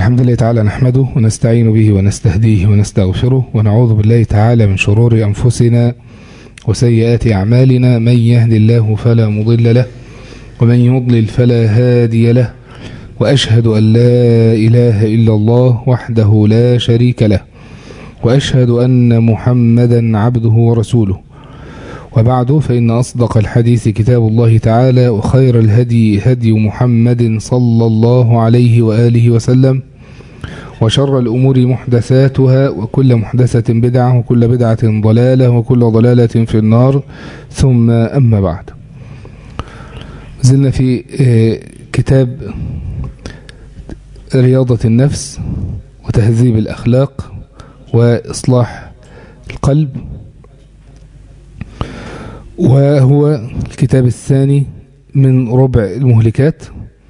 الحمد لله تعالى نحمده ونستعين به ونستهديه ونستغفره ونعوذ بالله تعالى من شرور أنفسنا وسيئات أعمالنا من يهد الله فلا مضل له ومن يضلل فلا هادي له وأشهد أن لا إله إلا الله وحده لا شريك له وأشهد أن محمدا عبده ورسوله وبعد فإن أصدق الحديث كتاب الله تعالى وخير الهدي هدي محمد صلى الله عليه وآله وسلم وشر الأمور محدثاتها وكل محدثة بدعة وكل بدعة ضلالة وكل ضلالة في النار ثم أما بعد زلنا في كتاب رياضة النفس وتهذيب الأخلاق وإصلاح القلب وهو الكتاب الثاني من ربع المهلكات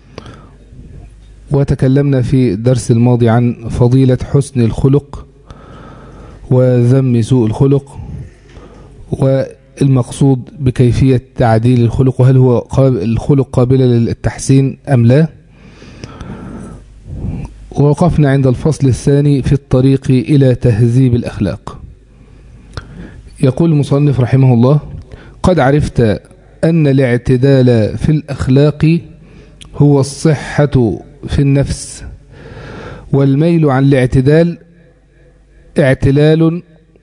وتكلمنا في الدرس الماضي عن فضيلة حسن الخلق وذم سوء الخلق والمقصود بكيفية تعديل الخلق وهل هو الخلق قابل للتحسين أم لا ووقفنا عند الفصل الثاني في الطريق إلى تهذيب الأخلاق يقول المصنف رحمه الله قد عرفت أن الاعتدال في الأخلاق هو الصحة في النفس والميل عن الاعتدال اعتلال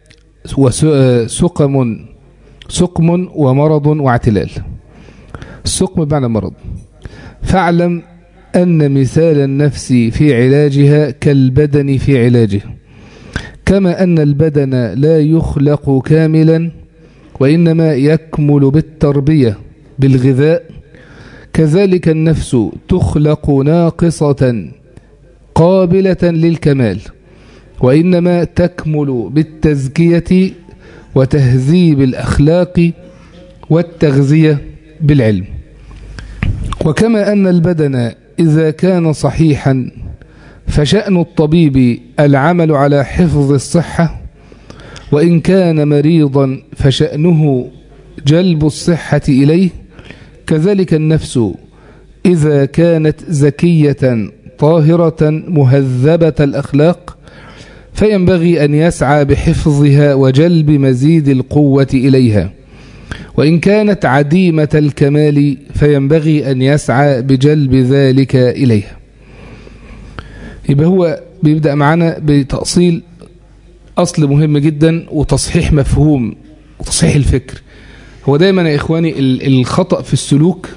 وسقم سقم ومرض واعتلال السقم بمعنى مرض فاعلم أن مثال النفس في علاجها كالبدن في علاجه كما أن البدن لا يخلق كاملا وإنما يكمل بالتربية بالغذاء كذلك النفس تخلق ناقصة قابلة للكمال وإنما تكمل بالتزكية وتهذيب الأخلاق والتغذية بالعلم وكما أن البدن إذا كان صحيحا فشأن الطبيب العمل على حفظ الصحة وإن كان مريضا فشأنه جلب الصحة إليه كذلك النفس إذا كانت زكية طاهرة مهذبة الأخلاق فينبغي أن يسعى بحفظها وجلب مزيد القوة إليها وإن كانت عديمة الكمال فينبغي أن يسعى بجلب ذلك إليها يبقى هو بيبدأ معنا بتأصيل أصل مهم جدا وتصحيح مفهوم وتصحيح الفكر هو دايما يا إخواني الخطأ في السلوك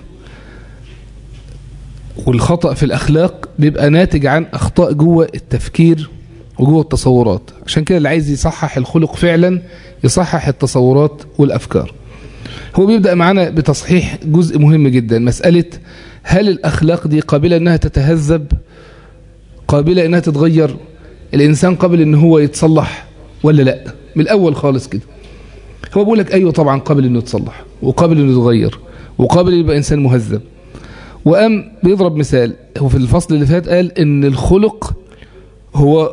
والخطأ في الأخلاق بيبقى ناتج عن أخطاء جوه التفكير وجوه التصورات عشان كده اللي عايز يصحح الخلق فعلا يصحح التصورات والأفكار هو بيبدأ معنا بتصحيح جزء مهم جدا مسألة هل الأخلاق دي قابلة أنها تتهذب قابلة أنها تتغير الإنسان قابل أن هو يتصلح ولا لا من الأول خالص كده هو بيقول لك أيوة طبعا قابل أنه يتصلح وقابل أنه يتغير وقابل يبقى إنسان مهذب وقام بيضرب مثال هو في الفصل اللي فات قال أن الخلق هو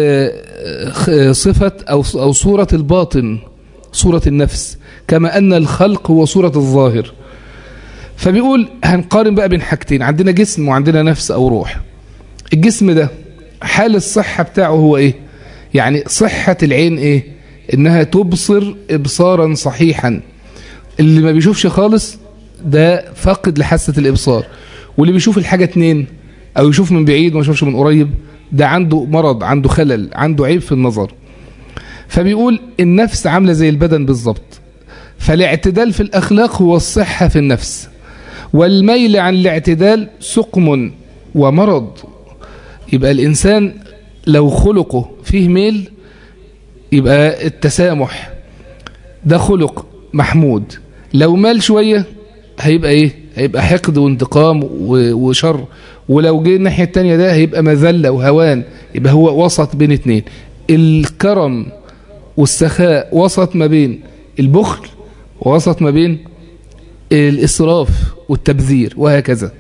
صفة أو أو صورة الباطن صورة النفس كما أن الخلق هو صورة الظاهر فبيقول هنقارن بقى بين حاجتين عندنا جسم وعندنا نفس أو روح الجسم ده حال الصحة بتاعه هو إيه يعني صحة العين إيه إنها تبصر إبصارا صحيحا اللي ما بيشوفش خالص ده فاقد لحاسة الإبصار واللي بيشوف الحاجة اتنين أو يشوف من بعيد وما يشوفش من قريب ده عنده مرض عنده خلل عنده عيب في النظر فبيقول النفس عاملة زي البدن بالظبط فالاعتدال في الأخلاق هو الصحة في النفس والميل عن الاعتدال سقم ومرض يبقى الإنسان لو خلقه فيه ميل يبقى التسامح ده خلق محمود لو مال شوية هيبقى ايه هيبقى حقد وانتقام وشر ولو جه الناحية التانية ده هيبقى مذلة وهوان يبقى هو وسط بين اتنين الكرم والسخاء وسط ما بين البخل ووسط ما بين الإسراف والتبذير وهكذا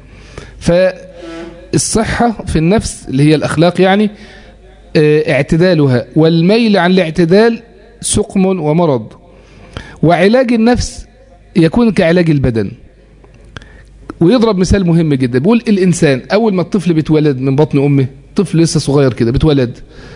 فالصحة في النفس اللي هي الأخلاق يعني اعتدالها والميل عن الاعتدال سقم ومرض وعلاج النفس يكون كعلاج البدن ويضرب مثال مهم جدا بيقول الإنسان أول ما الطفل بيتولد من بطن أمه طفل لسه صغير كده بتولد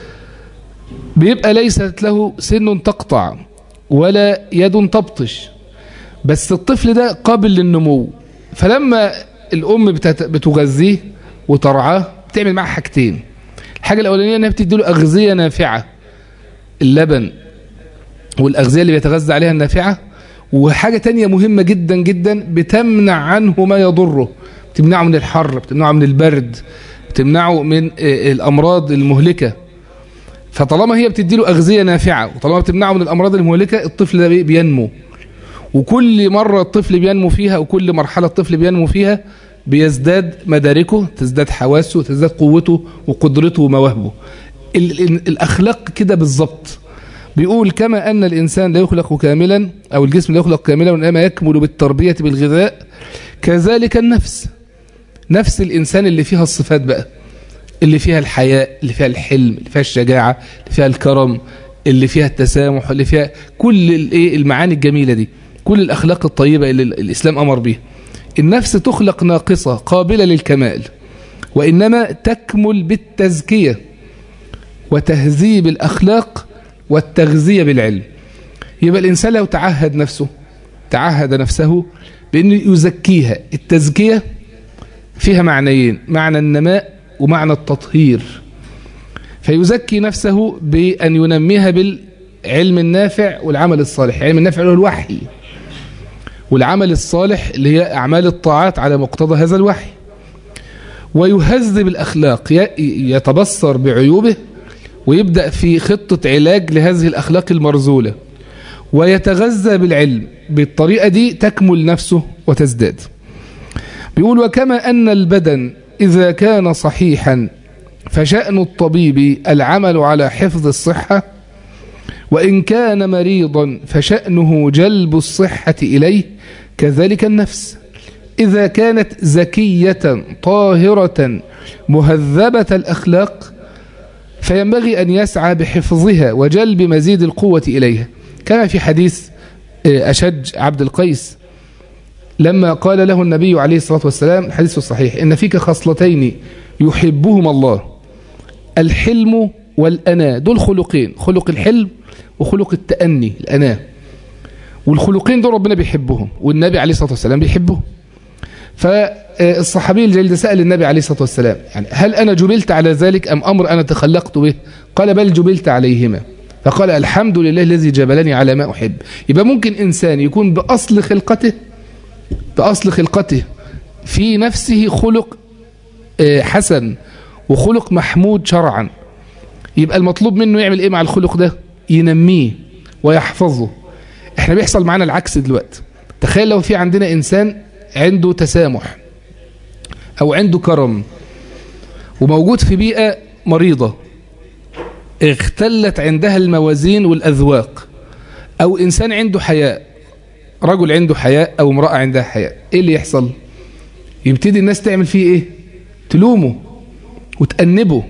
بيبقى ليست له سن تقطع ولا يد تبطش بس الطفل ده قابل للنمو فلما الأم بتغذيه وترعاه بتعمل معاه حاجتين الحاجة الأولانية أنها بتدي له أغذية نافعة اللبن والأغذية اللي بيتغذى عليها النافعة وحاجة تانية مهمة جدا جدا بتمنع عنه ما يضره بتمنعه من الحر بتمنعه من البرد بتمنعه من الأمراض المهلكة فطالما هي بتدي له أغذية نافعة وطالما بتمنعه من الأمراض المهلكة الطفل ده بينمو وكل مرة الطفل بينمو فيها وكل مرحلة الطفل بينمو فيها بيزداد مداركه تزداد حواسه تزداد قوته وقدرته ومواهبه الأخلاق كده بالظبط بيقول كما أن الإنسان لا يخلق كاملا أو الجسم لا يخلق كاملا وإنما يكمل بالتربية بالغذاء كذلك النفس نفس الإنسان اللي فيها الصفات بقى اللي فيها الحياء اللي فيها الحلم اللي فيها الشجاعة اللي فيها الكرم اللي فيها التسامح اللي فيها كل المعاني الجميلة دي كل الأخلاق الطيبة اللي الإسلام أمر بها النفس تخلق ناقصة قابلة للكمال وإنما تكمل بالتزكية وتهذيب الأخلاق والتغذية بالعلم يبقى الإنسان لو تعهد نفسه تعهد نفسه بأنه يزكيها التزكية فيها معنيين معنى النماء ومعنى التطهير فيزكي نفسه بأن ينميها بالعلم النافع والعمل الصالح علم النافع هو الوحي والعمل الصالح اللي هي أعمال الطاعات على مقتضى هذا الوحي ويهذب الأخلاق يتبصر بعيوبه ويبدأ في خطة علاج لهذه الأخلاق المرزولة ويتغذى بالعلم بالطريقة دي تكمل نفسه وتزداد بيقول وكما أن البدن إذا كان صحيحا فشأن الطبيب العمل على حفظ الصحة وإن كان مريضا فشأنه جلب الصحة إليه كذلك النفس إذا كانت زكية طاهرة مهذبة الأخلاق فينبغي أن يسعى بحفظها وجلب مزيد القوة إليها كما في حديث أشج عبد القيس لما قال له النبي عليه الصلاة والسلام الحديث الصحيح إن فيك خصلتين يحبهما الله الحلم والأنا دول خلقين خلق الحلم وخلق التأني الأنا والخلقين دول ربنا بيحبهم والنبي عليه الصلاة والسلام بيحبهم فالصحابي الجليل سأل النبي عليه الصلاة والسلام يعني هل أنا جبلت على ذلك أم أمر أنا تخلقت به قال بل جبلت عليهما فقال الحمد لله الذي جبلني على ما أحب يبقى ممكن إنسان يكون بأصل خلقته بأصل خلقته في نفسه خلق حسن وخلق محمود شرعا يبقى المطلوب منه يعمل ايه مع الخلق ده ينميه ويحفظه احنا بيحصل معانا العكس دلوقتي تخيل لو في عندنا انسان عنده تسامح او عنده كرم وموجود في بيئة مريضة اختلت عندها الموازين والأذواق او انسان عنده حياء رجل عنده حياء او امرأة عندها حياء ايه اللي يحصل يبتدي الناس تعمل فيه ايه تلومه وتأنبه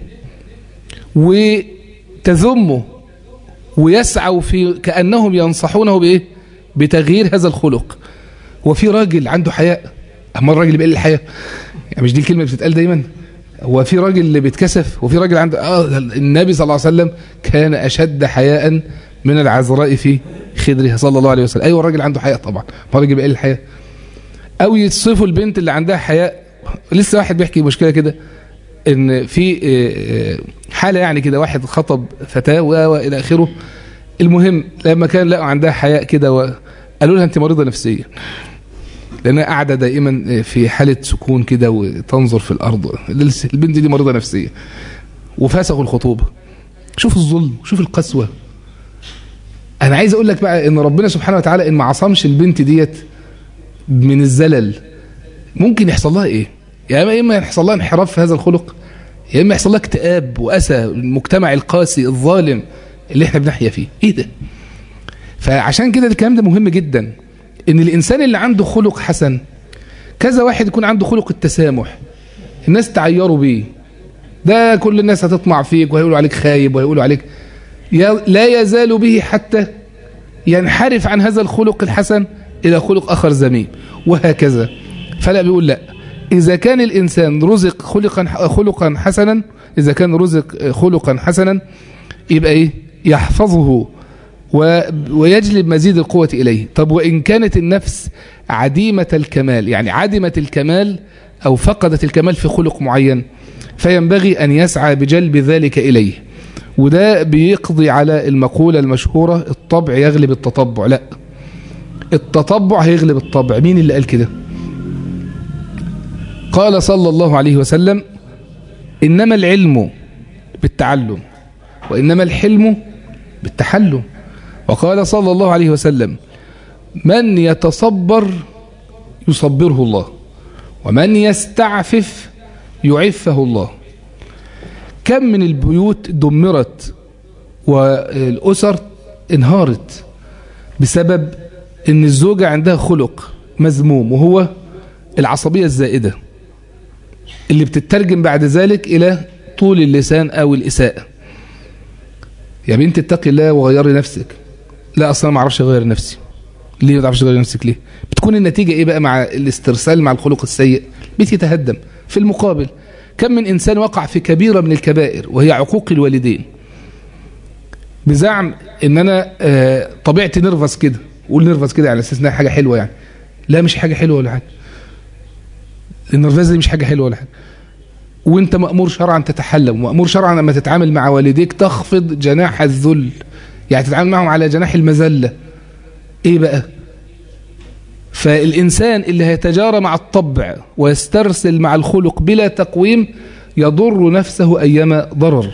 وتذمه ويسعوا في كأنهم ينصحونه بإيه بتغيير هذا الخلق هو في راجل عنده حياء أما الراجل بيقل الحياء يعني مش دي الكلمة بتتقال دايما هو في راجل اللي بيتكسف وفي راجل عنده آه النبي صلى الله عليه وسلم كان أشد حياء من العذراء في خدرها صلى الله عليه وسلم أيوة الراجل عنده حياء طبعا ما الراجل بيقل الحياء أو يتصفوا البنت اللي عندها حياء لسه واحد بيحكي مشكلة كده ان في حالة يعني كده واحد خطب فتاة والى اخره المهم لما كان لقوا عندها حياء كده وقالوا لها انت مريضة نفسية لانها قاعدة دائما في حالة سكون كده وتنظر في الارض البنت دي مريضة نفسية وفسخوا الخطوبة شوف الظلم شوف القسوة انا عايز اقول لك بقى ان ربنا سبحانه وتعالى ان ما عصمش البنت ديت من الزلل ممكن يحصل لها ايه يا اما يحصل لها انحراف في هذا الخلق يا اما يحصل لها اكتئاب واسى المجتمع القاسي الظالم اللي احنا بنحيا فيه ايه ده فعشان كده الكلام ده مهم جدا ان الانسان اللي عنده خلق حسن كذا واحد يكون عنده خلق التسامح الناس تعيروا بيه ده كل الناس هتطمع فيك وهيقولوا عليك خايب وهيقولوا عليك لا يزال به حتى ينحرف عن هذا الخلق الحسن إلى خلق آخر ذميم وهكذا فلا بيقول لا إذا كان الإنسان رزق خلقا خلقا حسنا إذا كان رزق خلقا حسنا يبقى إيه يحفظه ويجلب مزيد القوة إليه طب وإن كانت النفس عديمة الكمال يعني عدمت الكمال أو فقدت الكمال في خلق معين فينبغي أن يسعى بجلب ذلك إليه وده بيقضي على المقولة المشهورة الطبع يغلب التطبع لا التطبع هيغلب الطبع مين اللي قال كده قال صلى الله عليه وسلم إنما العلم بالتعلم وإنما الحلم بالتحلم وقال صلى الله عليه وسلم من يتصبر يصبره الله ومن يستعفف يعفه الله كم من البيوت دمرت والأسر انهارت بسبب ان الزوجة عندها خلق مذموم وهو العصبية الزائدة اللي بتترجم بعد ذلك إلى طول اللسان أو الإساءة يا بنت اتقي الله وغيري نفسك لا أصلا ما أعرفش أغير نفسي ليه ما تعرفش تغير نفسك ليه بتكون النتيجة إيه بقى مع الاسترسال مع الخلق السيء بيتهدم في المقابل كم من إنسان وقع في كبيرة من الكبائر وهي عقوق الوالدين بزعم ان انا آه طبيعتي نرفز كده قول نرفز كده على اساس انها حاجه حلوه يعني لا مش حاجه حلوه ولا حاجه النرفزه دي مش حاجه حلوه ولا حاجه وانت مامور شرعا تتحلم ومامور شرعا لما تتعامل مع والديك تخفض جناح الذل يعني تتعامل معهم على جناح المذله ايه بقى فالإنسان اللي هيتجارى مع الطبع ويسترسل مع الخلق بلا تقويم يضر نفسه أيما ضرر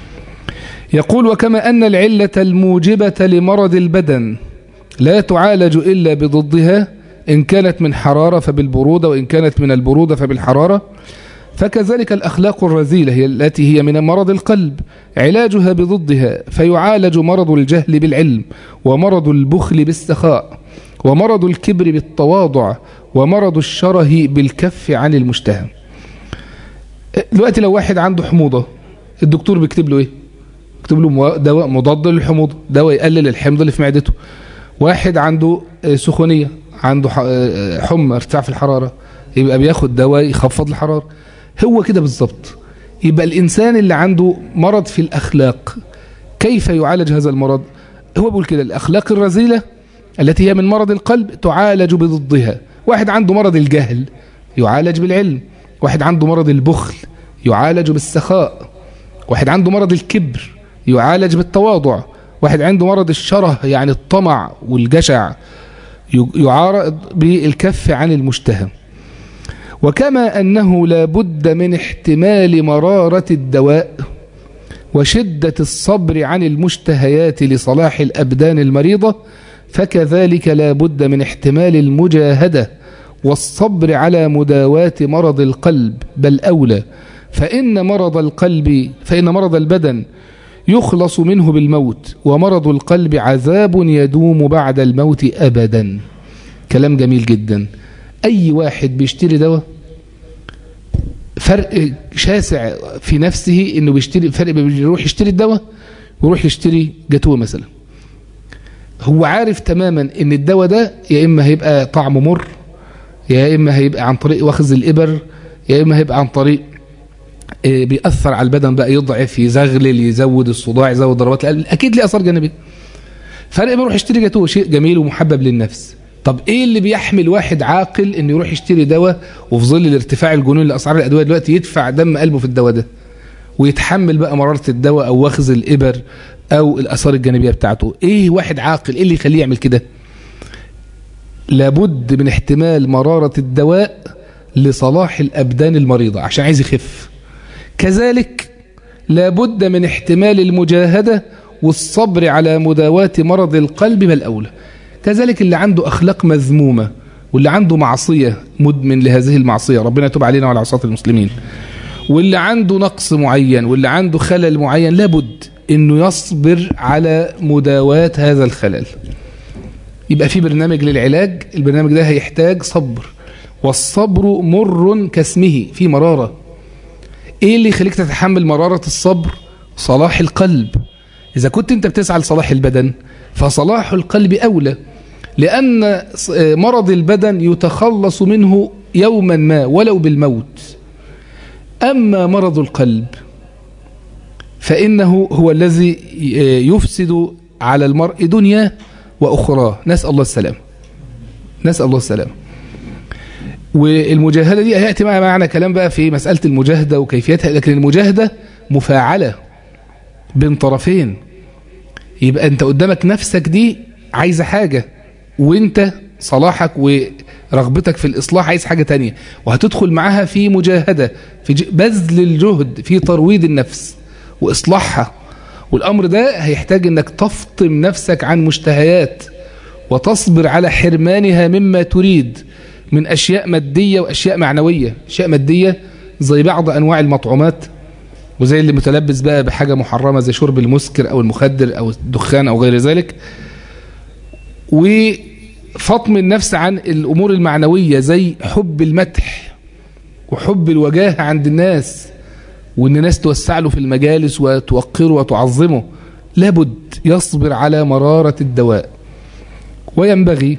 يقول وكما أن العلة الموجبة لمرض البدن لا تعالج إلا بضدها إن كانت من حرارة فبالبرودة وإن كانت من البرودة فبالحرارة فكذلك الأخلاق الرذيلة هي التي هي من مرض القلب علاجها بضدها فيعالج مرض الجهل بالعلم ومرض البخل بالسخاء ومرض الكبر بالتواضع ومرض الشره بالكف عن المشتهى دلوقتي لو واحد عنده حموضة الدكتور بيكتب له ايه يكتب له دواء مضاد للحموضة دواء يقلل الحمض اللي في معدته واحد عنده سخونية عنده حمى ارتفاع في الحرارة يبقى بياخد دواء يخفض الحرارة هو كده بالظبط يبقى الإنسان اللي عنده مرض في الأخلاق كيف يعالج هذا المرض هو بيقول كده الأخلاق الرذيلة التي هي من مرض القلب تعالج بضدها واحد عنده مرض الجهل يعالج بالعلم واحد عنده مرض البخل يعالج بالسخاء واحد عنده مرض الكبر يعالج بالتواضع واحد عنده مرض الشره يعني الطمع والجشع يعارض بالكف عن المشتهى وكما أنه لا بد من احتمال مرارة الدواء وشدة الصبر عن المشتهيات لصلاح الأبدان المريضة فكذلك لا بد من احتمال المجاهدة والصبر على مداواة مرض القلب بل أولى فإن مرض القلب فإن مرض البدن يخلص منه بالموت ومرض القلب عذاب يدوم بعد الموت أبدا كلام جميل جدا أي واحد بيشتري دواء فرق شاسع في نفسه انه بيشتري فرق بيروح يشتري الدواء ويروح يشتري جاتوه مثلا هو عارف تماما ان الدواء ده يا اما هيبقى طعمه مر يا اما هيبقى عن طريق واخذ الابر يا اما هيبقى عن طريق بيأثر على البدن بقى يضعف يزغلل يزود الصداع يزود ضربات القلب اكيد ليه اثار جانبيه فرق بيروح يشتري جاتوه شيء جميل ومحبب للنفس طب ايه اللي بيحمل واحد عاقل انه يروح يشتري دواء وفي ظل الارتفاع الجنوني لاسعار الادويه دلوقتي يدفع دم قلبه في الدواء ده ويتحمل بقى مراره الدواء او واخذ الابر او الاثار الجانبيه بتاعته ايه واحد عاقل ايه اللي يخليه يعمل كده لابد من احتمال مراره الدواء لصلاح الابدان المريضه عشان عايز يخف كذلك لابد من احتمال المجاهده والصبر على مداواه مرض القلب ما الاولى كذلك اللي عنده أخلاق مذمومة واللي عنده معصية مدمن لهذه المعصية ربنا يتوب علينا وعلى عصاة المسلمين واللي عنده نقص معين واللي عنده خلل معين لابد انه يصبر على مداواة هذا الخلل يبقى في برنامج للعلاج البرنامج ده هيحتاج صبر والصبر مر كاسمه في مرارة ايه اللي يخليك تتحمل مرارة الصبر صلاح القلب اذا كنت انت بتسعى لصلاح البدن فصلاح القلب أولى لأن مرض البدن يتخلص منه يوما ما ولو بالموت أما مرض القلب فإنه هو الذي يفسد على المرء دنيا وأخرى نسأل الله السلام نسأل الله السلام والمجاهدة دي هيأتي معنا معنا كلام بقى في مسألة المجاهدة وكيفيتها لكن المجاهدة مفاعلة بين طرفين يبقى انت قدامك نفسك دي عايزة حاجة وانت صلاحك ورغبتك في الإصلاح عايز حاجة تانية وهتدخل معاها في مجاهدة في بذل الجهد في ترويض النفس وإصلاحها والأمر ده هيحتاج أنك تفطم نفسك عن مشتهيات وتصبر على حرمانها مما تريد من أشياء مادية وأشياء معنوية أشياء مادية زي بعض أنواع المطعومات وزي اللي متلبس بقى بحاجة محرمة زي شرب المسكر أو المخدر أو الدخان أو غير ذلك وفطم النفس عن الأمور المعنوية زي حب المدح وحب الوجاهة عند الناس وان الناس توسع له في المجالس وتوقره وتعظمه لابد يصبر على مرارة الدواء وينبغي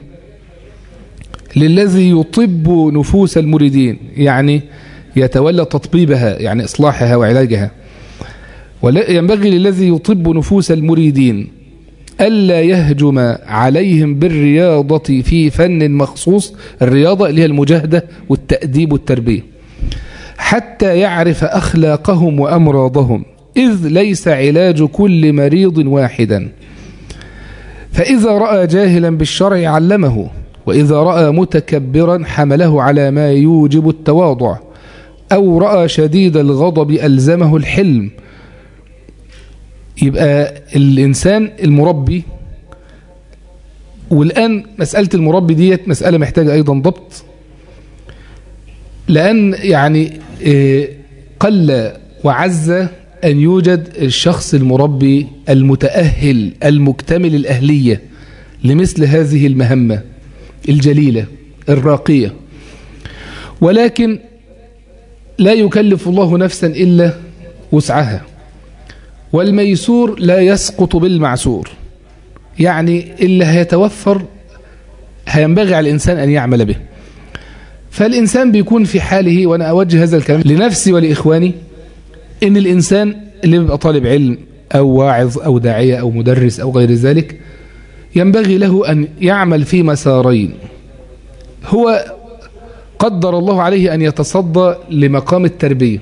للذي يطب نفوس المريدين يعني يتولى تطبيبها يعني إصلاحها وعلاجها وينبغي للذي يطب نفوس المريدين ألا يهجم عليهم بالرياضة في فن مخصوص الرياضة اللي هي المجاهدة والتأديب والتربية حتى يعرف أخلاقهم وأمراضهم إذ ليس علاج كل مريض واحدا فإذا رأى جاهلا بالشرع علمه وإذا رأى متكبرا حمله على ما يوجب التواضع أو رأى شديد الغضب ألزمه الحلم يبقى الإنسان المربي والآن مسألة المربي ديت مسألة محتاجة أيضا ضبط لأن يعني قل وعز أن يوجد الشخص المربي المتأهل المكتمل الأهلية لمثل هذه المهمة الجليلة الراقية ولكن لا يكلف الله نفسا إلا وسعها والميسور لا يسقط بالمعسور يعني اللي هيتوفر هينبغي على الإنسان أن يعمل به فالإنسان بيكون في حاله وأنا أوجه هذا الكلام لنفسي ولإخواني إن الإنسان اللي بيبقى طالب علم أو واعظ أو داعية أو مدرس أو غير ذلك ينبغي له أن يعمل في مسارين هو قدر الله عليه أن يتصدى لمقام التربية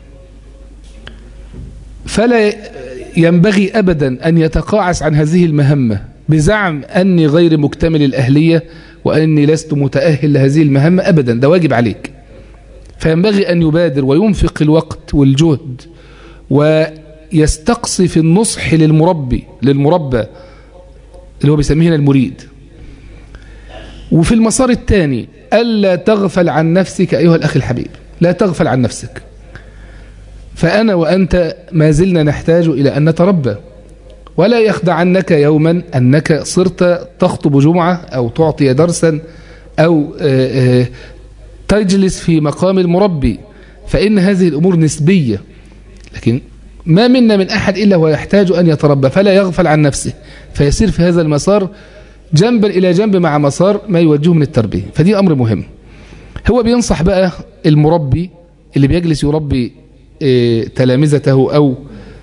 فلا ينبغي أبدا أن يتقاعس عن هذه المهمة بزعم أني غير مكتمل الأهلية وأني لست متأهل لهذه المهمة أبدا ده واجب عليك فينبغي أن يبادر وينفق الوقت والجهد ويستقصي في النصح للمربي للمربى اللي هو بيسميه هنا المريد وفي المسار الثاني ألا تغفل عن نفسك أيها الأخ الحبيب لا تغفل عن نفسك فأنا وأنت ما زلنا نحتاج إلى أن نتربى ولا يخدعنك يوما أنك صرت تخطب جمعة أو تعطي درسا أو تجلس في مقام المربي فإن هذه الأمور نسبية لكن ما منا من أحد إلا ويحتاج أن يتربى فلا يغفل عن نفسه فيسير في هذا المسار جنبا إلى جنب مع مسار ما يوجهه من التربية فدي أمر مهم هو بينصح بقى المربي اللي بيجلس يربي تلامذته أو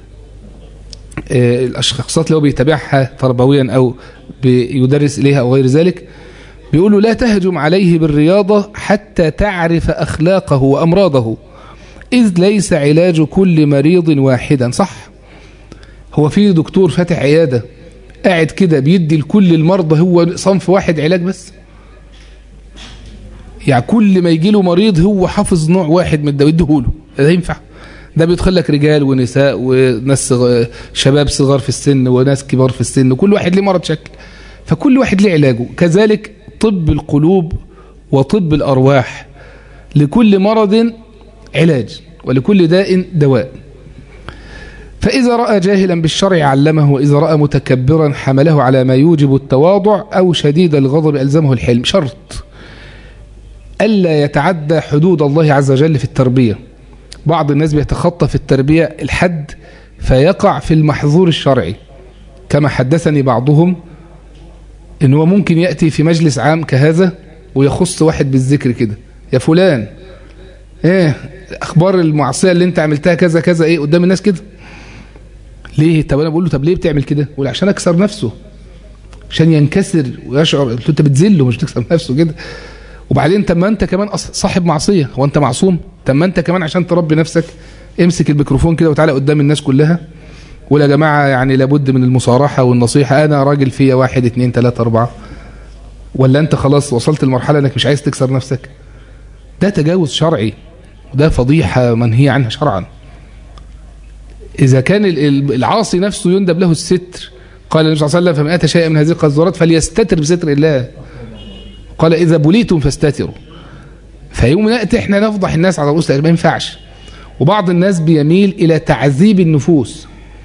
الأشخاصات اللي هو بيتابعها تربويا أو بيدرس إليها أو غير ذلك بيقولوا لا تهجم عليه بالرياضة حتى تعرف أخلاقه وأمراضه إذ ليس علاج كل مريض واحدا صح هو في دكتور فاتح عيادة قاعد كده بيدي لكل المرضى هو صنف واحد علاج بس يعني كل ما يجي له مريض هو حافظ نوع واحد من الدواء يديهوله ده ينفع ده بيدخل لك رجال ونساء وناس شباب صغار في السن وناس كبار في السن وكل واحد له مرض شكل فكل واحد له علاجه كذلك طب القلوب وطب الأرواح لكل مرض علاج ولكل داء دواء فإذا رأى جاهلا بالشرع علمه وإذا رأى متكبرا حمله على ما يوجب التواضع أو شديد الغضب ألزمه الحلم شرط ألا يتعدى حدود الله عز وجل في التربية بعض الناس بيتخطى في التربية الحد فيقع في المحظور الشرعي كما حدثني بعضهم ان هو ممكن يأتي في مجلس عام كهذا ويخص واحد بالذكر كده يا فلان ايه اخبار المعصية اللي انت عملتها كذا كذا ايه قدام الناس كده ليه طب انا بقول له طب ليه بتعمل كده يقول عشان اكسر نفسه عشان ينكسر ويشعر قلت له انت بتذله مش تكسر نفسه كده وبعدين طب ما انت كمان أص- صاحب معصيه هو انت معصوم طب ما انت كمان عشان تربي نفسك امسك الميكروفون كده وتعالى قدام الناس كلها ولا يا جماعه يعني لابد من المصارحه والنصيحه انا راجل فيا واحد اتنين تلاته اربعه ولا انت خلاص وصلت لمرحله انك مش عايز تكسر نفسك ده تجاوز شرعي وده فضيحه منهي عنها شرعا اذا كان ال- ال- العاصي نفسه يندب له الستر قال النبي صلى الله عليه وسلم فمن اتى شيئا من هذه القذورات فليستتر بستر الله قال اذا بليتم فاستتروا فيوم ناتي احنا نفضح الناس على رؤوس الأشهاد، ما ينفعش وبعض الناس بيميل الى تعذيب النفوس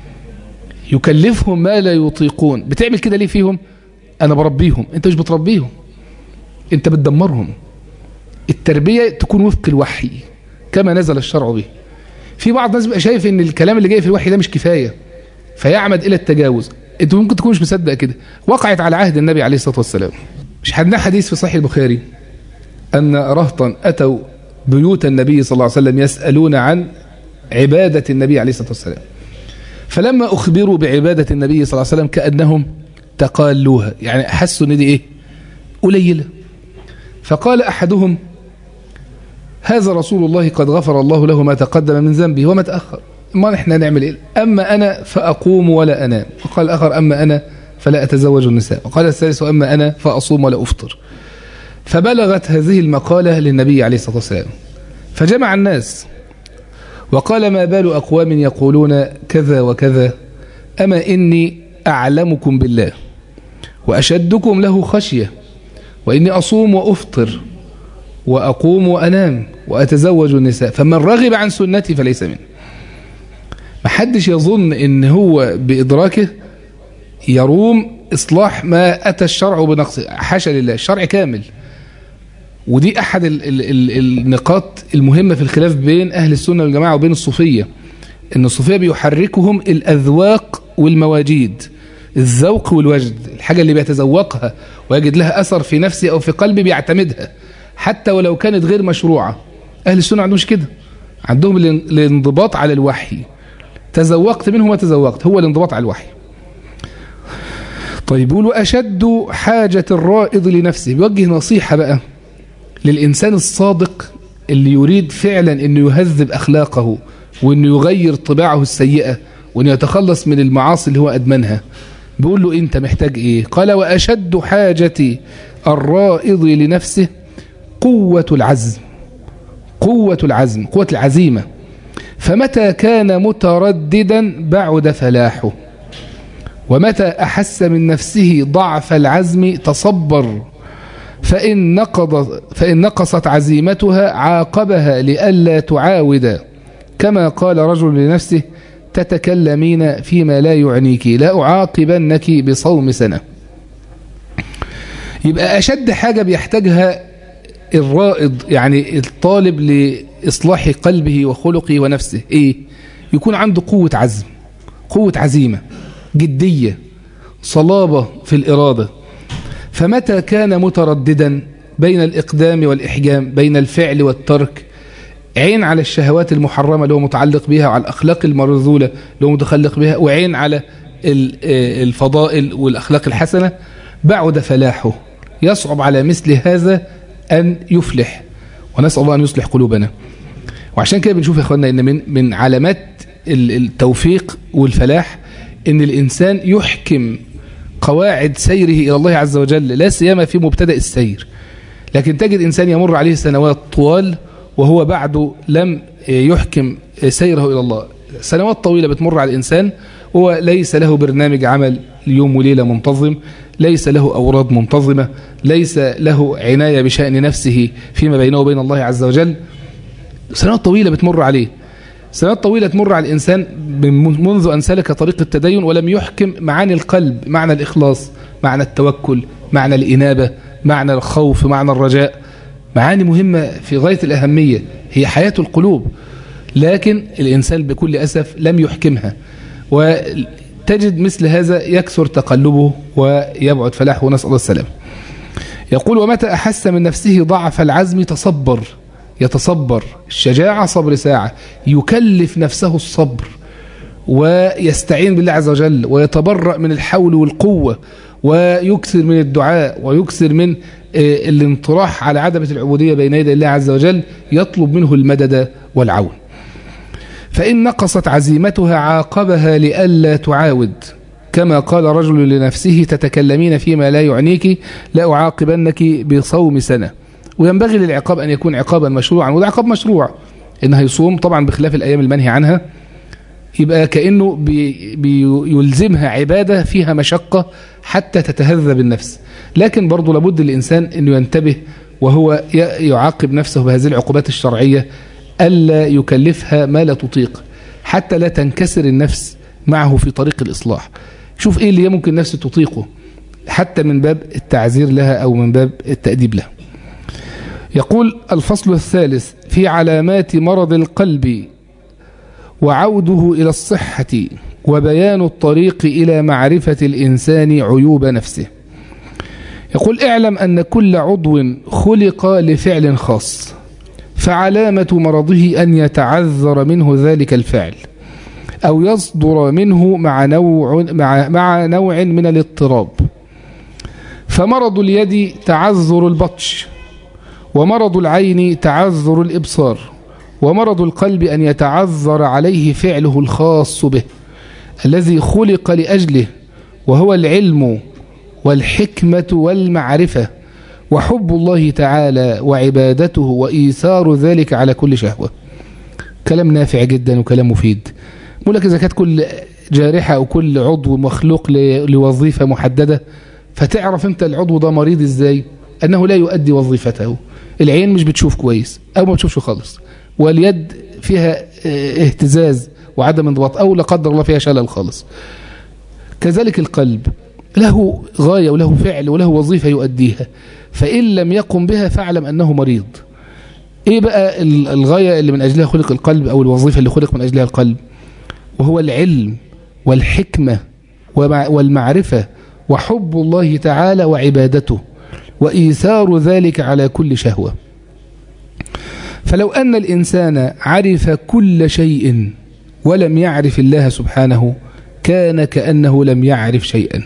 يكلفهم ما لا يطيقون بتعمل كده ليه فيهم انا بربيهم انت مش بتربيهم انت بتدمرهم التربية تكون وفق الوحي كما نزل الشرع به في بعض الناس بيبقى شايف ان الكلام اللي جاي في الوحي ده مش كفاية فيعمد الى التجاوز انت ممكن تكون مش مصدق كده وقعت على عهد النبي عليه الصلاة والسلام مش عندنا حديث في صحيح البخاري ان رهطا اتوا بيوت النبي صلى الله عليه وسلم يسألون عن عبادة النبي عليه الصلاة والسلام فلما أخبروا بعبادة النبي صلى الله عليه وسلم كأنهم تقالوها يعني حسوا ان دي ايه قليلة فقال أحدهم هذا رسول الله قد غفر الله له ما تقدم من ذنبه وما تأخر ما نحن نعمل إيه أما أنا فأقوم ولا أنام وقال الآخر أما أنا فلا أتزوج النساء وقال الثالث أما أنا فأصوم ولا أفطر فبلغت هذه المقالة للنبي عليه الصلاة والسلام فجمع الناس وقال ما بال أقوام يقولون كذا وكذا أما إني أعلمكم بالله وأشدكم له خشية وإني أصوم وأفطر وأقوم وأنام وأتزوج النساء فمن رغب عن سنتي فليس منه محدش يظن إن هو بإدراكه يروم إصلاح ما أتى الشرع بنقصه حاشا لله الشرع كامل ودي أحد ال ال ال النقاط المهمة في الخلاف بين أهل السنة والجماعة وبين الصوفية إن الصوفية بيحركهم الأذواق والمواجيد الذوق والوجد الحاجة اللي بيتذوقها ويجد لها أثر في نفسه أو في قلبه بيعتمدها حتى ولو كانت غير مشروعة أهل السنة عندهمش كده عندهم الان- الانضباط على الوحي تذوقت منه ما تذوقت هو الانضباط على الوحي طيب يقول أشد حاجة الرائض لنفسه بيوجه نصيحة بقى للإنسان الصادق اللي يريد فعلا أنه يهذب أخلاقه وأنه يغير طباعه السيئة وأنه يتخلص من المعاصي اللي هو أدمنها بيقول له أنت محتاج إيه قال وأشد حاجة الرائض لنفسه قوة العزم قوة العزم قوة العزيمة فمتى كان مترددا بعد فلاحه ومتى أحس من نفسه ضعف العزم تصبر فإن, نقض فإن نقصت عزيمتها عاقبها لئلا تعاود كما قال رجل لنفسه تتكلمين فيما لا يعنيك لا أعاقبنك بصوم سنة يبقى أشد حاجة بيحتاجها الرائد يعني الطالب لإصلاح قلبه وخلقه ونفسه إيه؟ يكون عنده قوة عزم قوة عزيمة جدية صلابة في الإرادة فمتى كان مترددا بين الإقدام والإحجام بين الفعل والترك عين على الشهوات المحرمة اللي هو متعلق بها وعلى الأخلاق المرذولة اللي هو متخلق بها وعين على ال- آه الفضائل والأخلاق الحسنة بعد فلاحه يصعب على مثل هذا أن يفلح ونسأل الله أن يصلح قلوبنا وعشان كده بنشوف يا اخوانا ان من من علامات ال- التوفيق والفلاح ان الانسان يحكم قواعد سيره الى الله عز وجل لا سيما في مبتدا السير لكن تجد انسان يمر عليه سنوات طوال وهو بعده لم يحكم سيره الى الله سنوات طويله بتمر على الانسان هو ليس له برنامج عمل يوم وليله منتظم ليس له اوراد منتظمه ليس له عنايه بشان نفسه فيما بينه وبين الله عز وجل سنوات طويلة بتمر عليه سنوات طويلة تمر على الإنسان من- منذ أن سلك طريق التدين ولم يحكم معاني القلب معنى الإخلاص معنى التوكل معنى الإنابة معنى الخوف معنى الرجاء معاني مهمة في غاية الأهمية هي حياة القلوب لكن الإنسان بكل أسف لم يحكمها وتجد مثل هذا يكثر تقلبه ويبعد فلاحه نسأل الله السلام يقول ومتى أحس من نفسه ضعف العزم تصبر يتصبر الشجاعة صبر ساعة يكلف نفسه الصبر ويستعين بالله عز وجل ويتبرأ من الحول والقوة ويكثر من الدعاء ويكثر من الانطراح على عدمة العبودية بين يدي الله عز وجل يطلب منه المدد والعون فإن نقصت عزيمتها عاقبها لئلا تعاود كما قال رجل لنفسه تتكلمين فيما لا يعنيك لا أعاقبنك بصوم سنة وينبغي للعقاب أن يكون عقابا مشروعا وده عقاب مشروع إنه يصوم طبعا بخلاف الأيام المنهي عنها يبقى كأنه بي بيلزمها عبادة فيها مشقة حتى تتهذب النفس لكن برضو لابد الإنسان أنه ينتبه وهو يعاقب نفسه بهذه العقوبات الشرعية ألا يكلفها ما لا تطيق حتى لا تنكسر النفس معه في طريق الإصلاح شوف إيه اللي هي ممكن النفس تطيقه حتى من باب التعزير لها أو من باب التأديب لها يقول الفصل الثالث في علامات مرض القلب وعوده إلى الصحة وبيان الطريق إلى معرفة الإنسان عيوب نفسه يقول اعلم أن كل عضو خلق لفعل خاص فعلامة مرضه أن يتعذر منه ذلك الفعل أو يصدر منه مع نوع, مع, مع نوع من الاضطراب فمرض اليد تعذر البطش ومرض العين تعذر الإبصار ومرض القلب أن يتعذر عليه فعله الخاص به الذي خلق لأجله وهو العلم والحكمة والمعرفة وحب الله تعالى وعبادته وإيثار ذلك على كل شهوة كلام نافع جدا وكلام مفيد بقول لك إذا كانت كل جارحة أو كل عضو مخلوق لوظيفة محددة فتعرف أنت العضو ده مريض إزاي أنه لا يؤدي وظيفته العين مش بتشوف كويس أو ما بتشوفش خالص واليد فيها اهتزاز وعدم انضباط أو لا قدر الله فيها شلل خالص كذلك القلب له غاية وله فعل وله وظيفة يؤديها فإن لم يقم بها فاعلم أنه مريض إيه بقى الغاية اللي من أجلها خلق القلب أو الوظيفة اللي خلق من أجلها القلب وهو العلم والحكمة والمعرفة وحب الله تعالى وعبادته وإيثار ذلك على كل شهوة فلو أن الإنسان عرف كل شيء ولم يعرف الله سبحانه كان كأنه لم يعرف شيئا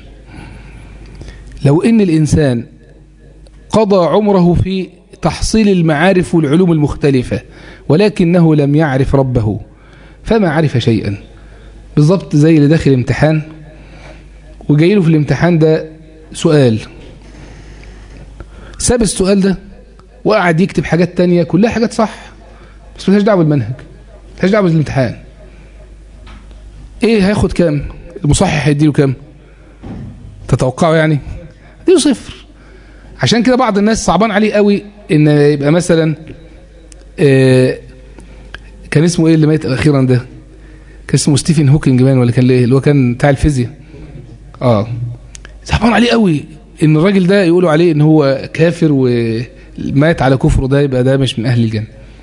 لو أن الإنسان قضى عمره في تحصيل المعارف والعلوم المختلفة ولكنه لم يعرف ربه فما عرف شيئا بالضبط زي اللي داخل امتحان وجاي له في الامتحان ده سؤال ساب السؤال ده وقعد يكتب حاجات تانية كلها حاجات صح بس ملهاش دعوه بالمنهج ملهاش دعوه بالامتحان ايه هياخد كام المصحح هيديله كام تتوقعوا يعني اديله صفر عشان كده بعض الناس صعبان عليه قوي ان يبقى مثلا آه كان اسمه ايه اللي مات اخيرا ده كان اسمه ستيفن هوكينج مان ولا كان ايه اللي هو كان بتاع الفيزياء اه صعبان عليه قوي ان الراجل ده يقولوا عليه ان هو كافر ومات على كفره ده يبقى ده مش من اهل الجنه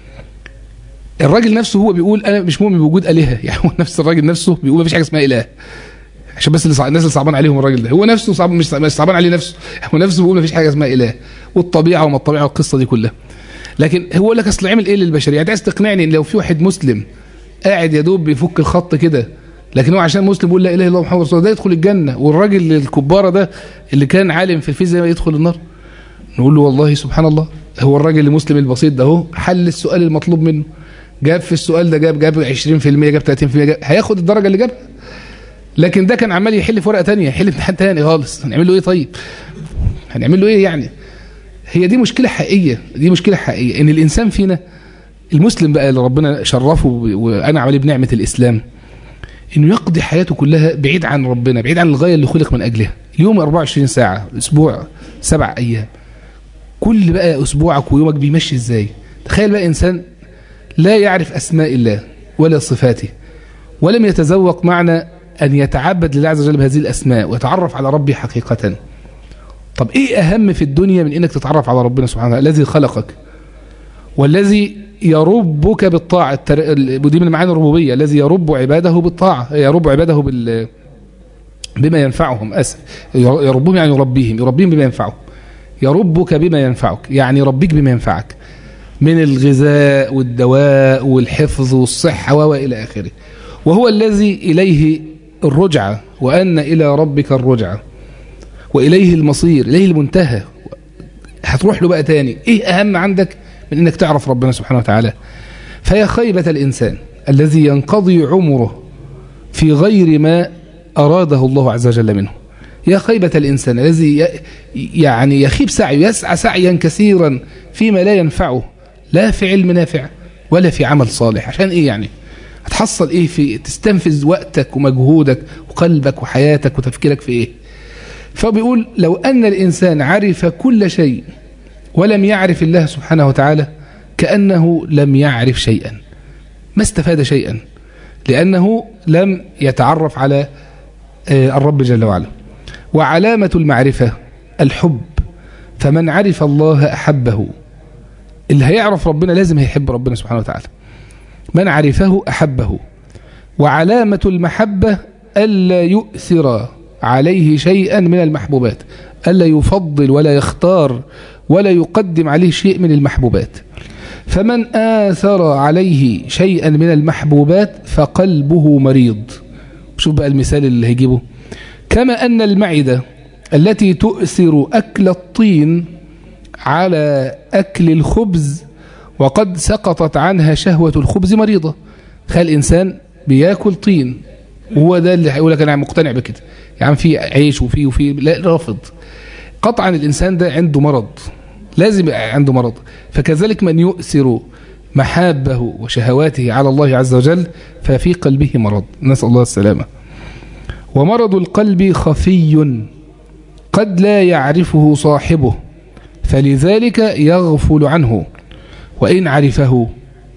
الراجل نفسه هو بيقول انا مش مؤمن بوجود الهه يعني هو نفس الراجل نفسه بيقول مفيش حاجه اسمها اله عشان بس اللي صع... الناس اللي صعبان عليهم الراجل ده هو نفسه صعب مش مش صعبان عليه نفسه هو نفسه بيقول مفيش حاجه اسمها اله والطبيعه وما الطبيعه والقصه دي كلها لكن هو يقول لك اصل عمل ايه للبشريه عايز تقنعني ان لو في واحد مسلم قاعد يا دوب بيفك الخط كده لكن هو عشان مسلم بيقول لا اله الا الله محمد رسول الله ده يدخل الجنه والراجل الكباره ده اللي كان عالم في الفيزياء يدخل النار نقول له والله سبحان الله هو الراجل المسلم البسيط ده اهو حل السؤال المطلوب منه جاب في السؤال ده جاب جاب 20% جاب 30% جاب هياخد الدرجه اللي جابها لكن ده كان عمال يحل في ورقه ثانيه يحل امتحان ثاني خالص هنعمل له ايه طيب هنعمل له ايه يعني هي دي مشكله حقيقيه دي مشكله حقيقيه ان الانسان فينا المسلم بقى اللي ربنا شرفه وانا عليه بنعمه الاسلام انه يقضي حياته كلها بعيد عن ربنا بعيد عن الغايه اللي خلق من اجلها اليوم 24 ساعه اسبوع سبع ايام كل بقى اسبوعك ويومك بيمشي ازاي تخيل بقى انسان لا يعرف اسماء الله ولا صفاته ولم يتذوق معنى ان يتعبد لله عز وجل بهذه الاسماء ويتعرف على ربه حقيقه طب ايه اهم في الدنيا من انك تتعرف على ربنا سبحانه وتعالى الذي خلقك والذي يربك بالطاعة ودي من معاني الربوبية الذي يرب عباده بالطاعة يرب عباده بال بما ينفعهم أسف يربهم يعني يربيهم يربيهم بما ينفعهم يربك بما ينفعك يعني يربيك بما من الغذاء والدواء والحفظ والصحة وإلى آخره وهو الذي إليه الرجعة وأن إلى ربك الرجعة وإليه المصير إليه المنتهى هتروح له بقى تاني إيه أهم عندك من إنك تعرف ربنا سبحانه وتعالى فيا خيبة الإنسان الذي ينقضي عمره في غير ما أراده الله عز وجل منه يا خيبة الإنسان الذي يعني يخيب سعيه يسعى سعيا كثيرا فيما لا ينفعه لا في علم نافع ولا في عمل صالح عشان إيه يعني هتحصل إيه في تستنفذ وقتك ومجهودك وقلبك وحياتك وتفكيرك في إيه فبيقول لو أن الإنسان عرف كل شيء ولم يعرف الله سبحانه وتعالى كأنه لم يعرف شيئا ما استفاد شيئا لأنه لم يتعرف على الرب جل وعلا وعلامة المعرفة الحب فمن عرف الله أحبه اللي هيعرف ربنا لازم هيحب ربنا سبحانه وتعالى من عرفه أحبه وعلامة المحبة ألا يؤثر عليه شيئا من المحبوبات ألا يفضل ولا يختار ولا يقدم عليه شيء من المحبوبات فمن آثر عليه شيئا من المحبوبات فقلبه مريض شوف بقى المثال اللي هيجيبه كما أن المعدة التي تؤثر أكل الطين على أكل الخبز وقد سقطت عنها شهوة الخبز مريضة خلي إنسان بياكل طين وهو ده اللي هيقول لك أنا مقتنع بكده يعني في عيش وفي وفي لا رافض قطعا الإنسان ده عنده مرض لازم عنده مرض فكذلك من يؤثر محابه وشهواته على الله عز وجل ففي قلبه مرض نسأل الله السلامة ومرض القلب خفي قد لا يعرفه صاحبه فلذلك يغفل عنه وإن عرفه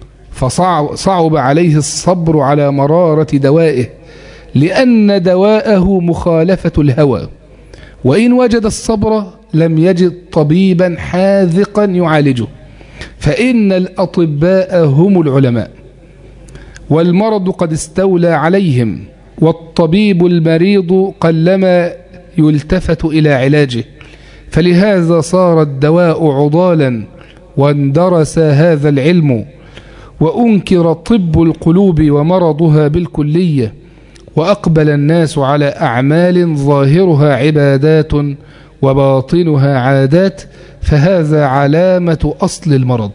فصعب عليه الصبر على مرارة دوائه لأن دواءه مخالفة الهوى وإن وجد الصبر لم يجد طبيبا حاذقا يعالجه فإن الأطباء هم العلماء والمرض قد استولى عليهم والطبيب المريض قلما يلتفت إلى علاجه فلهذا صار الدواء عضالا واندرس هذا العلم وأنكر طب القلوب ومرضها بالكلية وأقبل الناس على أعمال ظاهرها عبادات وباطنها عادات فهذا علامة أصل المرض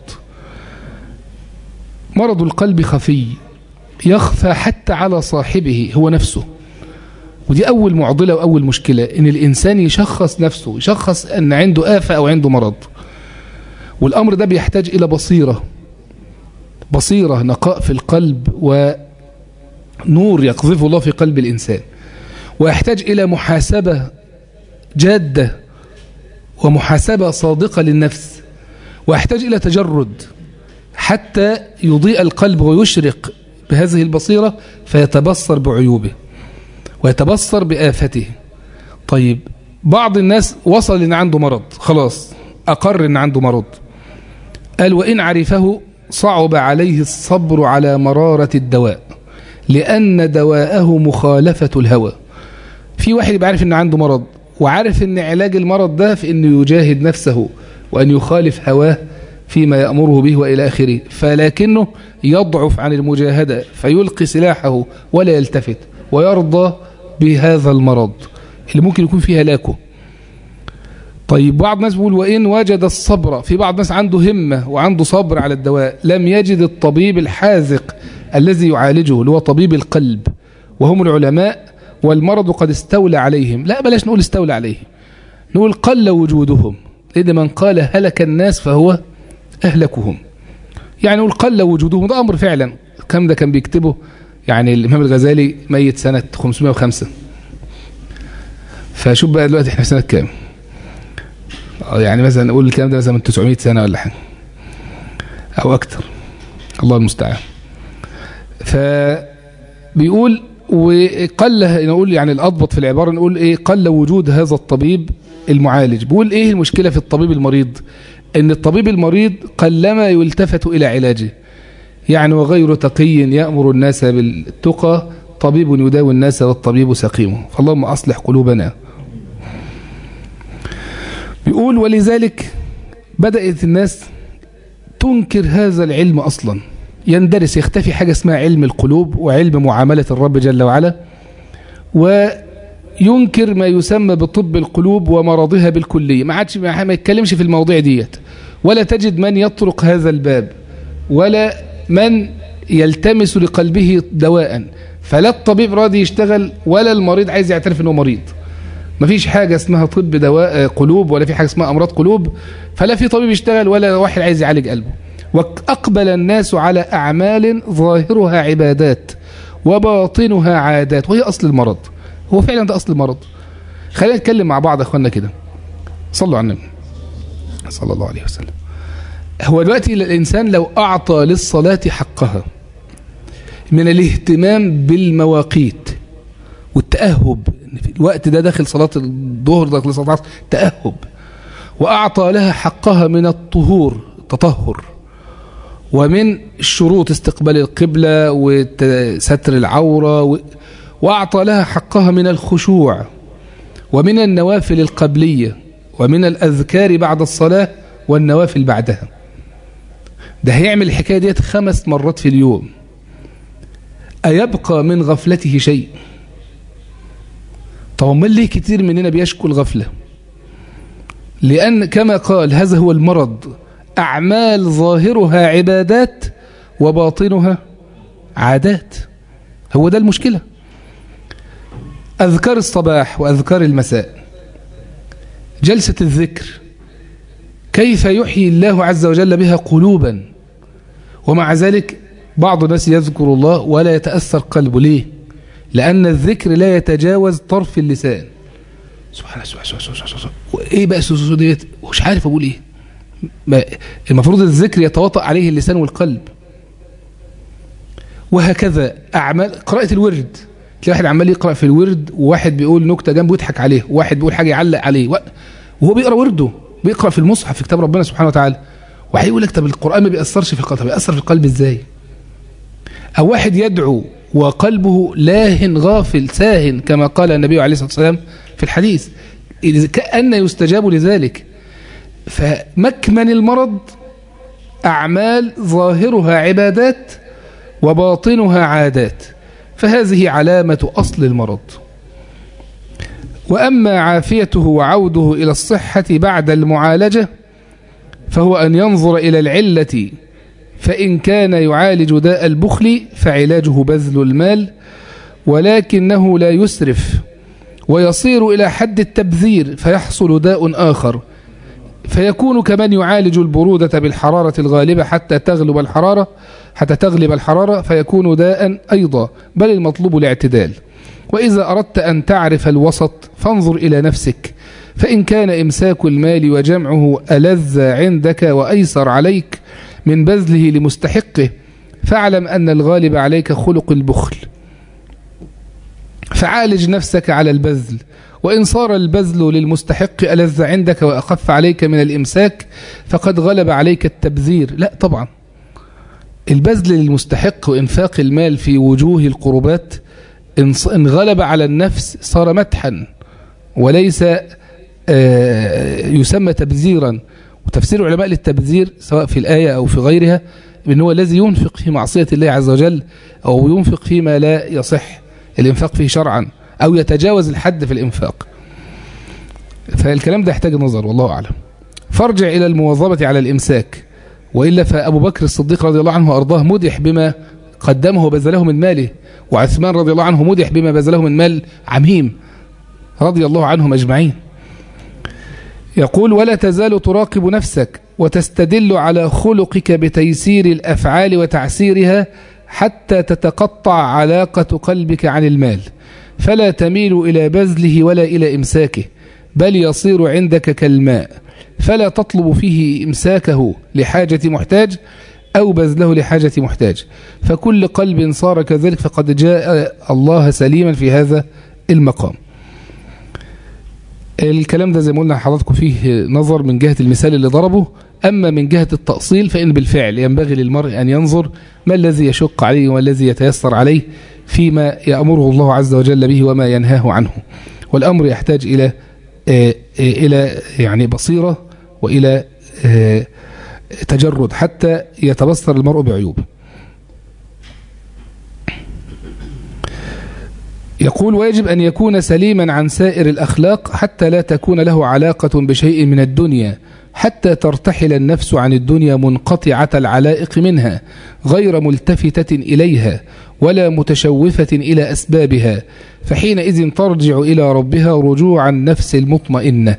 مرض القلب خفي يخفى حتى على صاحبه هو نفسه ودي أول معضلة وأول مشكلة إن الإنسان يشخص نفسه يشخص أن عنده آفة أو عنده مرض والأمر ده بيحتاج إلى بصيرة بصيرة نقاء في القلب ونور يقذفه الله في قلب الإنسان ويحتاج إلى محاسبة جادة ومحاسبة صادقة للنفس ويحتاج إلى تجرد حتى يضيء القلب ويشرق بهذه البصيرة فيتبصر بعيوبه ويتبصر بآفته طيب بعض الناس وصل إن عنده مرض خلاص أقر إن عنده مرض قال وإن عرفه صعب عليه الصبر على مرارة الدواء لأن دواءه مخالفة الهوى في واحد يبقى عارف إن عنده مرض وعارف إن علاج المرض ده في إنه يجاهد نفسه وأن يخالف هواه فيما يأمره به وإلى آخره فلكنه يضعف عن المجاهدة فيلقي سلاحه ولا يلتفت ويرضى بهذا المرض اللي ممكن يكون فيه هلاكه طيب بعض الناس بيقول وإن وجد الصبر في بعض الناس عنده همة وعنده صبر على الدواء لم يجد الطبيب الحاذق الذي يعالجه اللي هو طبيب القلب وهم العلماء والمرض قد استولى عليهم لا بلاش نقول استولى عليهم نقول قل وجودهم لأن من قال هلك الناس فهو أهلكهم يعني نقول قل وجودهم ده أمر فعلا كم ده كان بيكتبه يعني الإمام الغزالي ميت سنة 505 فشوف بقى دلوقتي احنا في سنة كام يعني مثلا نقول الكلام ده مثلا من 900 سنة ولا حاجة أو أكتر الله المستعان فبيقول وقل نقول يعني الأضبط في العبارة نقول إيه قل وجود هذا الطبيب المعالج بيقول إيه المشكلة في الطبيب المريض إن الطبيب المريض قلما يلتفت إلى علاجه يعني وغير تقي يأمر الناس بالتقى طبيب يداوي الناس والطبيب سقيم فاللهم أصلح قلوبنا بيقول ولذلك بدأت الناس تنكر هذا العلم أصلا يندرس يختفي حاجة اسمها علم القلوب وعلم معاملة الرب جل وعلا وينكر ما يسمى بطب القلوب ومرضها بالكلية ما عادش ما يتكلمش في المواضيع ديت ولا تجد من يطرق هذا الباب ولا من يلتمس لقلبه دواء فلا الطبيب راضي يشتغل ولا المريض عايز يعترف انه مريض مفيش حاجة اسمها طب دواء قلوب ولا في حاجة اسمها أمراض قلوب فلا في طبيب يشتغل ولا واحد عايز يعالج قلبه وأقبل الناس على أعمال ظاهرها عبادات وباطنها عادات وهي أصل المرض هو فعلا ده أصل المرض خلينا نتكلم مع بعض أخوانا كده صلوا على النبي صلى الله عليه وسلم هو دلوقتي الإنسان لو أعطى للصلاة حقها من الاهتمام بالمواقيت والتأهب في الوقت ده داخل صلاة الظهر داخل صلاة العصر تأهب وأعطى لها حقها من الطهور التطهر ومن الشروط استقبال القبلة وستر العورة و... وأعطى لها حقها من الخشوع ومن النوافل القبلية ومن الأذكار بعد الصلاة والنوافل بعدها ده هيعمل الحكاية ديت خمس مرات في اليوم أيبقى من غفلته شيء طب امال ليه كتير مننا بيشكو الغفلة لأن كما قال هذا هو المرض أعمال ظاهرها عبادات وباطنها عادات هو ده المشكلة أذكار الصباح وأذكار المساء جلسة الذكر كيف يحيي الله عز وجل بها قلوبا ومع ذلك بعض الناس يذكر الله ولا يتأثر قلبه ليه لأن الذكر لا يتجاوز طرف اللسان سبحان الله سبحان الله سبحان الله ايه بقى السوسو ديت مش عارف اقول ايه المفروض الذكر يتواطأ عليه اللسان والقلب وهكذا اعمال قراءة الورد تلاقي واحد عمال يقرأ في الورد وواحد بيقول نكتة جنبه يضحك عليه وواحد بيقول حاجة يعلق عليه وهو بيقرأ ورده بيقرأ في المصحف في كتاب ربنا سبحانه وتعالى واحد يقول لك طب القرآن ما بيأثرش في القلب بيأثر في القلب ازاي أو واحد يدعو وقلبه لاه غافل ساه كما قال النبي عليه الصلاة والسلام في الحديث كأن يستجاب لذلك فمكمن المرض أعمال ظاهرها عبادات وباطنها عادات فهذه علامة أصل المرض وأما عافيته وعوده إلى الصحة بعد المعالجة فهو أن ينظر إلى العلة فإن كان يعالج داء البخل فعلاجه بذل المال ولكنه لا يسرف ويصير إلى حد التبذير فيحصل داء آخر فيكون كمن يعالج البرودة بالحرارة الغالبة حتى تغلب الحرارة حتى تغلب الحرارة فيكون داء أيضا بل المطلوب الاعتدال وإذا أردت أن تعرف الوسط فانظر إلى نفسك فإن كان إمساك المال وجمعه ألذ عندك وأيسر عليك من بذله لمستحقه فاعلم أن الغالب عليك خلق البخل فعالج نفسك على البذل وإن صار البذل للمستحق ألذ عندك وأخف عليك من الإمساك فقد غلب عليك التبذير لا طبعا البذل للمستحق وإنفاق المال في وجوه القربات إن غلب على النفس صار مدحا وليس يسمى تبذيرا وتفسير علماء للتبذير سواء في الآية أو في غيرها من هو الذي ينفق في معصية الله عز وجل أو ينفق فيما لا يصح الإنفاق فيه شرعا أو يتجاوز الحد في الإنفاق فالكلام ده يحتاج نظر والله أعلم فارجع إلى المواظبة على الإمساك وإلا فأبو بكر الصديق رضي الله عنه وأرضاه مدح بما قدمه وبذله من ماله وعثمان رضي الله عنه مدح بما بذله من مال عميم رضي الله عنهم أجمعين يقول ولا تزال تراقب نفسك وتستدل على خلقك بتيسير الأفعال وتعسيرها حتى تتقطع علاقة قلبك عن المال فلا تميل إلى بذله ولا إلى إمساكه بل يصير عندك كالماء فلا تطلب فيه إمساكه لحاجة محتاج أو بذله لحاجة محتاج فكل قلب صار كذلك فقد جاء الله سليما في هذا المقام الكلام ده زي ما قلنا حضراتكم فيه نظر من جهة المثال اللي ضربه أما من جهة التأصيل فإن بالفعل ينبغي للمرء أن ينظر ما الذي يشق عليه وما الذي يتيسر عليه فيما يأمره الله عز وجل به وما ينهاه عنه والأمر يحتاج إلى إلى يعني بصيرة وإلى تجرد حتى يتبصر المرء بعيوبه يقول ويجب أن يكون سليما عن سائر الأخلاق حتى لا تكون له علاقة بشيء من الدنيا حتى ترتحل النفس عن الدنيا منقطعة العلائق منها غير ملتفتة إليها ولا متشوفة إلى أسبابها فحينئذ ترجع إلى ربها رجوع النفس المطمئنة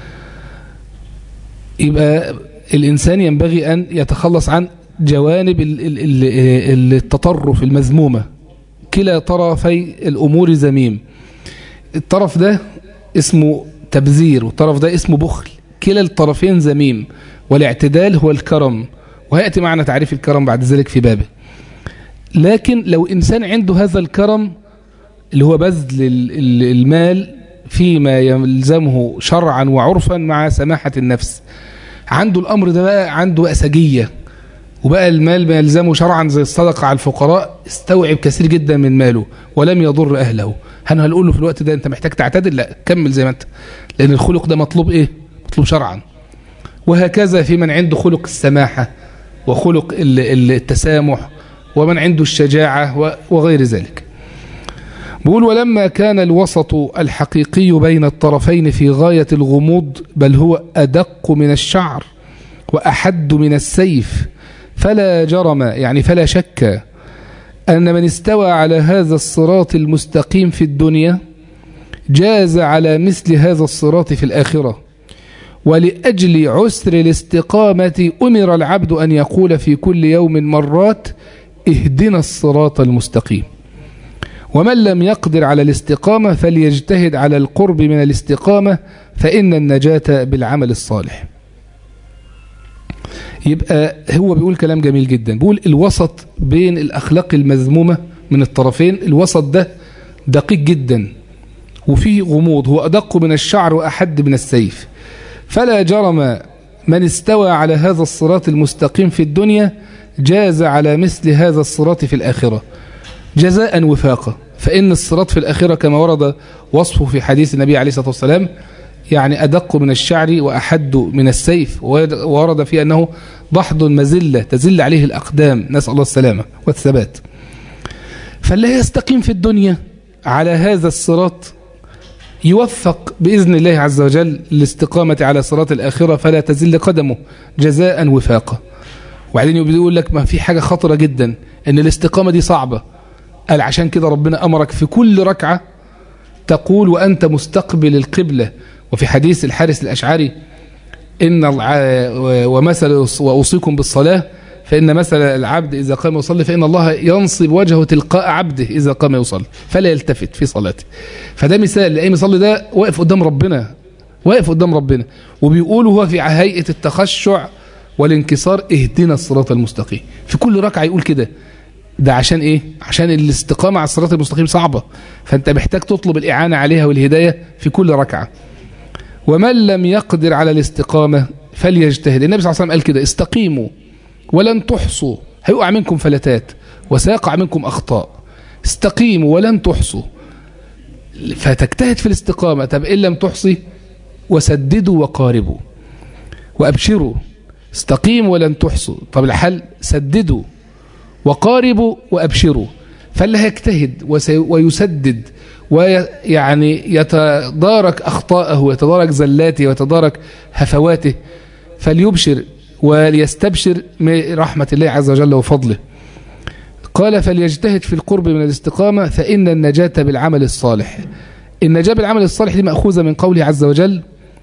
يبقى الإنسان ينبغي أن يتخلص عن جوانب التطرف المذمومة كلا طرفي الأمور زميم الطرف ده اسمه تبذير والطرف ده اسمه بخل كلا الطرفين زميم والاعتدال هو الكرم وهيأتي معنا تعريف الكرم بعد ذلك في بابه لكن لو إنسان عنده هذا الكرم اللي هو بذل المال فيما يلزمه شرعا وعرفا مع سماحة النفس عنده الأمر ده بقى عنده أسجية وبقى المال ما يلزمه شرعا زي الصدقة على الفقراء استوعب كثير جدا من ماله ولم يضر أهله هل هنقول له في الوقت ده أنت محتاج تعتدل لا كمل زي ما أنت لأن الخلق ده مطلوب إيه مطلوب شرعا وهكذا في من عنده خلق السماحة وخلق التسامح ومن عنده الشجاعة وغير ذلك بقول ولما كان الوسط الحقيقي بين الطرفين في غاية الغموض بل هو أدق من الشعر وأحد من السيف فلا جرم يعني فلا شك أن من استوى على هذا الصراط المستقيم في الدنيا جاز على مثل هذا الصراط في الآخرة ولأجل عسر الاستقامة أمر العبد أن يقول في كل يوم مرات اهدنا الصراط المستقيم ومن لم يقدر على الاستقامة فليجتهد على القرب من الاستقامة فإن النجاة بالعمل الصالح يبقى هو بيقول كلام جميل جدا بيقول الوسط بين الأخلاق المذمومة من الطرفين الوسط ده دقيق جدا وفيه غموض هو أدق من الشعر وأحد من السيف فلا جرم من استوى على هذا الصراط المستقيم في الدنيا جاز على مثل هذا الصراط في الآخرة جزاء وفاقا فإن الصراط في الآخرة كما ورد وصفه في حديث النبي عليه الصلاة والسلام يعني أدق من الشعر وأحد من السيف وورد فيه أنه ضحض مزلة تزل عليه الأقدام نسأل الله السلامة والثبات فالله يستقيم في الدنيا على هذا الصراط يوفق بإذن الله عز وجل للاستقامة على صراط الآخرة فلا تزل قدمه جزاء وفاقا وبعدين بيقول لك ما في حاجة خطرة جدا ان الاستقامة دي صعبة قال عشان كده ربنا أمرك في كل ركعة تقول وأنت مستقبل القبلة وفي حديث الحارس الأشعري إن ومثل وأوصيكم بالصلاة فإن مثل العبد إذا قام يصلي فإن الله ينصب وجهه تلقاء عبده إذا قام يصلي فلا يلتفت في صلاته فده مثال اللي قايم يصلي ده واقف قدام ربنا واقف قدام ربنا وبيقول هو في هيئة التخشع والانكسار اهدنا الصراط المستقيم في كل ركعة يقول كده ده عشان ايه عشان الاستقامة على الصراط المستقيم صعبة فانت محتاج تطلب الإعانة عليها والهداية في كل ركعة ومن لم يقدر على الاستقامة فليجتهد النبي صلى الله عليه وسلم قال كده استقيموا ولن تحصوا هيقع منكم فلتات وسيقع منكم أخطاء استقيموا ولن تحصوا فتجتهد في الاستقامة طب إن لم تحصي وسددوا وقاربوا وأبشروا استقيموا ولن تحصوا طب الحل سددوا وقاربوا وأبشروا فاللي هيجتهد ويسدد ويعني يتدارك أخطاءه ويتدارك زلاته ويتدارك هفواته فليبشر وليستبشر من رحمة الله عز وجل وفضله قال فليجتهد في القرب من الاستقامة فإن النجاة بالعمل الصالح النجاة بالعمل الصالح دي مأخوذة من قوله عز وجل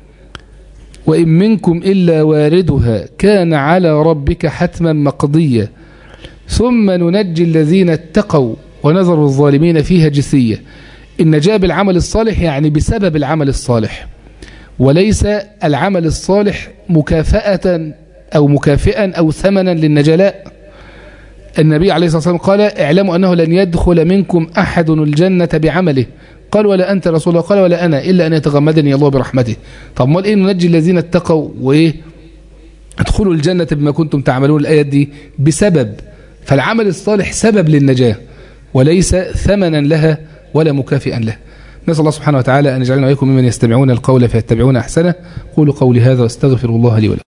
وإن منكم إلا واردها كان على ربك حتما مقضيا ثم ننجي الذين اتقوا ونذر الظالمين فيها جثية النجاة بالعمل الصالح يعني بسبب العمل الصالح وليس العمل الصالح مكافأة أو مكافئا أو ثمنا للنجلاء النبي عليه الصلاة والسلام قال اعلموا أنه لن يدخل منكم أحد الجنة بعمله قال ولا أنت رسول الله قال ولا أنا إلا أن يتغمدني الله برحمته طب ما إيه ننجي الذين اتقوا وإيه ادخلوا الجنة بما كنتم تعملون الآيات دي بسبب فالعمل الصالح سبب للنجاة وليس ثمنا لها ولا مكافئا له نسأل الله سبحانه وتعالى أن يجعلنا وإياكم ممن يستمعون القول فيتبعون أحسنه قولوا قولي هذا واستغفر الله لي ولكم